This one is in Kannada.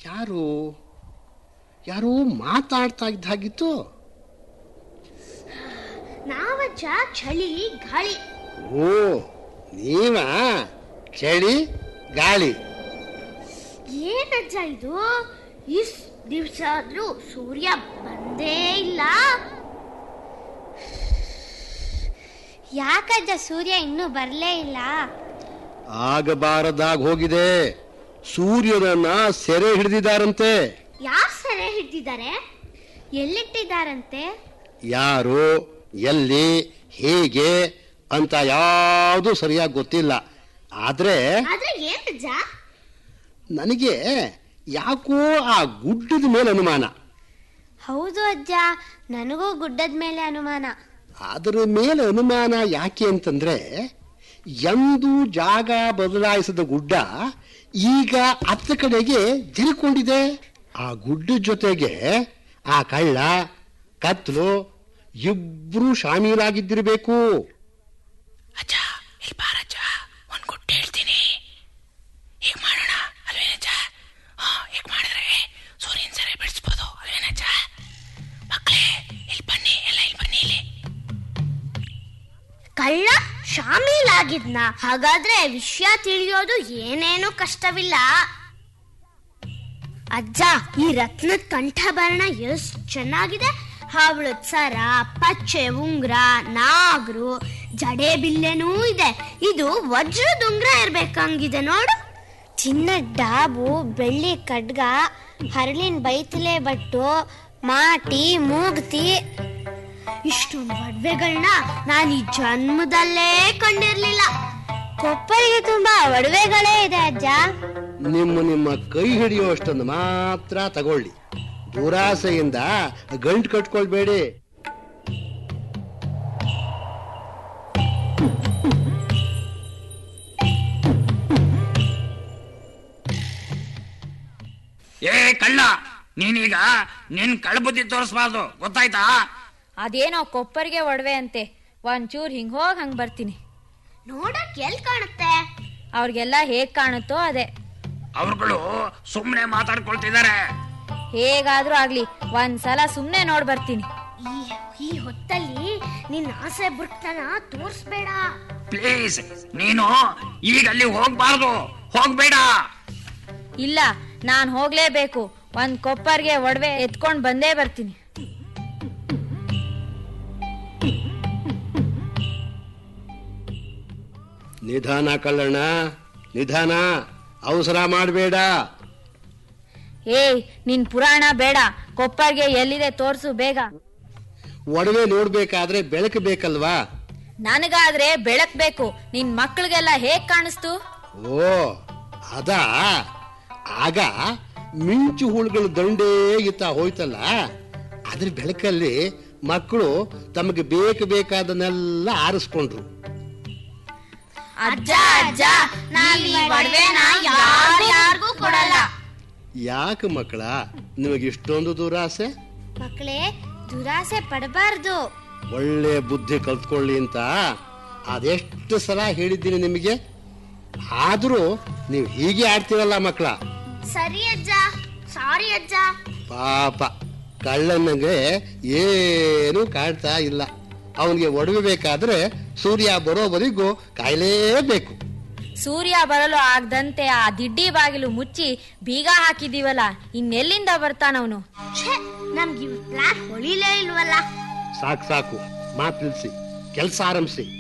ಯಾರು ಯಾರೋ ಮಾತಾಡ್ತಾ ಇದ್ದ ಹಾಗಿತ್ತು ನಾವಜ್ಜ ಚಳಿ ಗಾಳಿ ಓ ನೀವ ಚಳಿ ಗಾಳಿ ಏನಜ್ಜ ಇದು ಇಸ್ ದಿವ್ಸ ಆದ್ರೂ ಸೂರ್ಯ ಬಂದೇ ಇಲ್ಲ ಯಾಕಜ್ಜ ಸೂರ್ಯ ಇನ್ನೂ ಬರ್ಲೇ ಇಲ್ಲ ಆಗಬಾರದಾಗ ಹೋಗಿದೆ ಸೂರ್ಯನನ್ನ ಸೆರೆ ಹಿಡಿದಿದ್ದಾರಂತೆ ಯಾರು ಸೆರೆ ಹಿಡ್ದಿದ್ದಾರೆ ಎಲ್ಲಿಟ್ಟಿದ್ದಾರಂತೆ ಯಾರು ಎಲ್ಲಿ ಹೇಗೆ ಅಂತ ಯಾವುದು ಸರಿಯಾಗಿ ಗೊತ್ತಿಲ್ಲ ಆದ್ರೆ ಆದ್ರೆ ಏನಜ್ಜ ನನಗೆ ಯಾಕೋ ಆ ಗುಡ್ಡದ ಮೇಲೆ ಅನುಮಾನ ಹೌದು ಅಜ್ಜ ನನಗೂ ಗುಡ್ಡದ ಮೇಲೆ ಅನುಮಾನ ಅದರ ಮೇಲೆ ಅನುಮಾನ ಯಾಕೆ ಅಂತಂದ್ರೆ ಎಂದು ಜಾಗ ಬದಲಾಯಿಸಿದ ಗುಡ್ಡ ಈಗ ಅತ್ತ ಕಡೆಗೆ ಜರಿಕೊಂಡಿದೆ ಆ ಗುಡ್ಡ ಜೊತೆಗೆ ಆ ಕಳ್ಳ ಕತ್ಲು ಇಬ್ರು ಶಾಮೀಲಾಗಿದ್ದಿರಬೇಕು ಅಜ್ಜ ಇಲ್ಲಿ ಬಾರಜ್ಜ ಒಂದ್ ಗುಟ್ಟು ಹೇಳ್ತೀನಿ ಹೀಗ್ ಮಾಡೋಣ ಅಲ್ವೇನಜ್ಜ ಹಾ ಹೀಗ್ ಮಾಡಿದ್ರೆ ಸೂರ್ಯನ ಸರಿ ಬಿಡಿಸ್ಬೋದು ಅಲ್ವೇನಜ್ಜ ಮಕ್ಕಳೇ ಇಲ್ಲಿ ಬನ್ನಿ ಎಲ್ಲ ಇಲ್ಲಿ ಬನ್ನಿ ಇಲ್ಲಿ ಕಳ್ಳ ಶಾಮೀಲಾಗಿದ್ನ ಹಾಗಾದ್ರೆ ವಿಷಯ ತಿಳಿಯೋದು ಏನೇನು ಕಷ್ಟವಿಲ್ಲ ಅಜ್ಜ ಈ ರತ್ನದ ಕಂಠಭರಣ ಎಷ್ಟು ಚೆನ್ನಾಗಿದೆ ಹವಳದ ಸರ ಪಚ್ಚೆ ಉಂಗ್ರ ನಾಗರು ಜಡೆ ಬಿಲ್ಲೆನೂ ಇದೆ ಇದು ವಜ್ರದ ಉಂಗ್ರ ಇರ್ಬೇಕಂಗಿದೆ ನೋಡು ಚಿನ್ನದ ಡಾಬು ಬೆಳ್ಳಿ ಖಡ್ಗ ಹರಳಿನ ಬೈತಲೆ ಬಟ್ಟು ಮಾಟಿ ಮೂಗ್ತಿ ಇಷ್ಟೊಂದು ಒಡವೆಗಳನ್ನ ನಾನು ಈ ಜನ್ಮದಲ್ಲೇ ಕಂಡಿರ್ಲಿಲ್ಲ ಕೊಪ್ಪರಿಗೆ ತುಂಬಾ ಒಡವೆಗಳೇ ಇದೆ ಅಜ್ಜ ನಿಮ್ಮ ನಿಮ್ಮ ಕೈ ಹಿಡಿಯುವಷ್ಟೊಂದು ಮಾತ್ರ ತಗೊಳ್ಳಿ ದುರಾಸೆಯಿಂದ ಗಂಟು ಕಟ್ಕೊಳ್ಬೇಡಿ ಏ ಕಳ್ಳ ನೀನೀಗ ನಿನ್ ಕಳ್ಬುದ್ಧಿ ತೋರಿಸ್ಬಾರ್ದು ಗೊತ್ತಾಯ್ತಾ ಅದೇನೋ ಕೊಪ್ಪರಿಗೆ ಒಡವೆ ಅಂತೆ ಒಂಚೂರ್ ಹಿಂಗ್ ಹೋಗ್ ಹಂಗ್ ಬರ್ತೀನಿ ನೋಡಕ್ ಎಲ್ ಕಾಣುತ್ತೆ ಅವ್ರಿಗೆಲ್ಲ ಹೇಗ್ ಕಾಣುತ್ತೋ ಅದೇ ಅವ್ರುಗಳು ಸುಮ್ನೆ ಮಾತಾಡ್ಕೊಳ್ತಿದ್ದಾರೆ ಹೇಗಾದ್ರೂ ಆಗ್ಲಿ ಒಂದ್ಸಲ ಸುಮ್ನೆ ನೋಡ್ ಬರ್ತೀನಿ ಈ ಈ ಹೊತ್ತಲ್ಲಿ ನಿನ್ನ ಆಸೆ ಬುಟ್ಟನ ತೋರ್ಸ್ಬೇಡ ಪ್ಲೀಸ್ ನೀನು ಈಗ ಅಲ್ಲಿ ಹೋಗ್ಬಾರ್ದು ಹೋಗ್ಬೇಡ ಇಲ್ಲ ನಾನ್ ಹೋಗ್ಲೇಬೇಕು ಒಂದ್ ಕೊಪ್ಪರ್ಗೆ ಒಡವೆ ಎತ್ಕೊಂಡ್ ಬಂದೇ ಬರ್ತೀನಿ ನಿಧಾನ ಕಳ್ಳಣ್ಣ ನಿಧಾನ ಅವಸರ ಮಾಡಬೇಡ ಏಯ್ ನಿನ್ ಪುರಾಣ ಬೇಡ ಕೊಪ್ಪರ್ಗೆ ಎಲ್ಲಿದೆ ತೋರ್ಸು ಬೇಗ ಒಡವೆ ನೋಡ್ಬೇಕಾದ್ರೆ ಬೆಳಕು ಬೇಕಲ್ವಾ ನನಗಾದ್ರೆ ಬೆಳಕ್ ಬೇಕು ನಿನ್ ಮಕ್ಳಿಗೆಲ್ಲ ಹೇಗ್ ಕಾಣಿಸ್ತು ಓ ಅದಾ ಆಗ ಮಿಂಚು ಹುಳುಗಳ ದಂಡೇ ಇತ್ತ ಹೋಯ್ತಲ್ಲ ಅದ್ರ ಬೆಳಕಲ್ಲಿ ಮಕ್ಕಳು ತಮಗೆ ಬೇಕು ಬೇಕಾದನ್ನೆಲ್ಲ ಆರಿಸ್ಕೊಂಡ್ರು ಅಜ್ಜ ಅಜ್ಜ ನಾವ್ ಈ ಒಡವೆನ ಯಾರ್ಯಾರ್ಗೂ ಕೊಡಲ್ಲ ಯಾಕೆ ಮಕ್ಕಳ ನಿಮಗೆ ಇಷ್ಟೊಂದು ದುರಾಸೆ ಮಕ್ಕಳೇ ದುರಾಸೆ ಪಡಬಾರ್ದು ಒಳ್ಳೆ ಬುದ್ಧಿ ಕಲ್ತ್ಕೊಳ್ಳಿ ಅಂತ ಅದೆಷ್ಟು ಸಲ ಹೇಳಿದ್ದೀನಿ ನಿಮಗೆ ಆದರೂ ನೀವು ಹೀಗೆ ಆಡ್ತೀರಲ್ಲ ಮಕ್ಕಳ ಸರಿ ಅಜ್ಜ ಸಾರಿ ಅಜ್ಜ ಪಾಪ ಕಳ್ಳನಿಗೆ ಏನು ಕಾಡ್ತಾ ಇಲ್ಲ ಅವನಿಗೆ ಒಡವೆ ಬೇಕಾದ್ರೆ ಸೂರ್ಯ ಬರೋವರೆಗೂ ಕಾಯಲೇಬೇಕು ಸೂರ್ಯ ಬರಲು ಆಗದಂತೆ ಆ ದಿಡ್ಡಿ ಬಾಗಿಲು ಮುಚ್ಚಿ ಬೀಗ ಹಾಕಿದೀವಲ್ಲ ಇನ್ನೆಲ್ಲಿಂದ ಬರ್ತಾನವನು ಛೇ ನಮ್ಗೆ ಇವ್ ಪ್ಲಾನ್ ಹೊಳಿಲೇ ಇಲ್ವಲ್ಲ ಸಾಕು ಸಾಕು ಮಾತು ನಿಲ್ಸಿ ಕೆಲಸ ಆರಂಭಿಸಿ